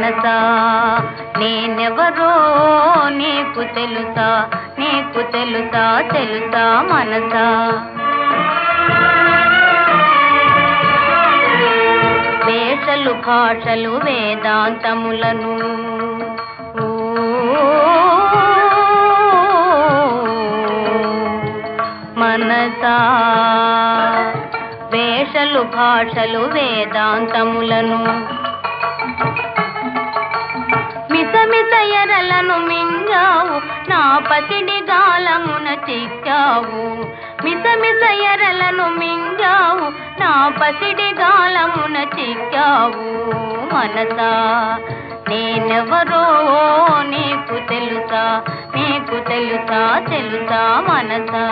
మనసా నేనెవరో నీకు తెలుసా నీకు తెలుసా తెలుసా మనసా వేషలు భాషలు వేదాంతములను ఊ, మనసా వేషలు భాషలు వేదాంతములను మిసమిస ఎరలను మింగావు నా పసిడి గాలమున చిక్కావు మిసమిస ఎరలను మింగావు నా పసిడి గాలమున చిక్కావు మనసా నేనెవరో నీకు తెలుసా నీకు తెలుసా తెలుసా మనసా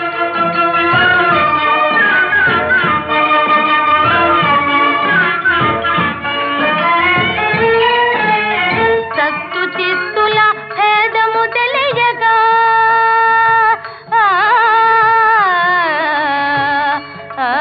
సత్తు చిత్తుల భేదము తెలియగా ఆ, ఆ,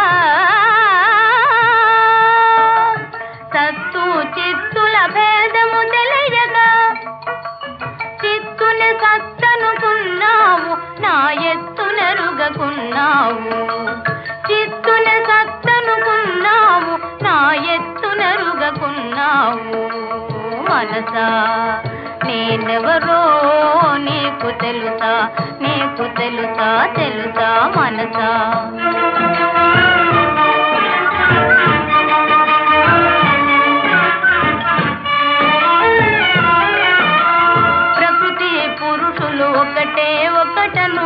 సత్తు చిత్తుల భేదము తెలియగా చిత్తుని సత్తనుకున్నావు నా ఎత్తునరుగకున్నావు చిత్తుని సత్తనుకున్నావు నా ఎత్తునరుగకున్నావు మనసా నేనెవరో నీకు తెలుసా నీకు తెలుసా తెలుసా మనసా ప్రకృతి పురుషులు ఒకటే ఒకటను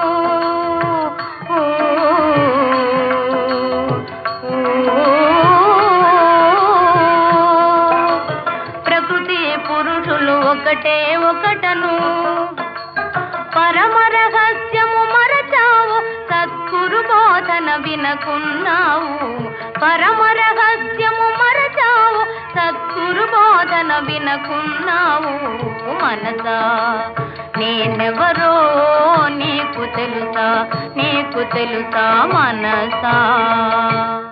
ఊ, ఊ. ప్రకృతి పురుషులు ఒకటే ఒకటను పరమ రహస్యము మరచావు సద్గురు బోధన వినకున్నావు పరమ రహస్యము మరచావు సద్గురు బోధన వినకున్నావు మనసా నేనెవరో నీకు తెలుసా నీకు తెలుసా మనసా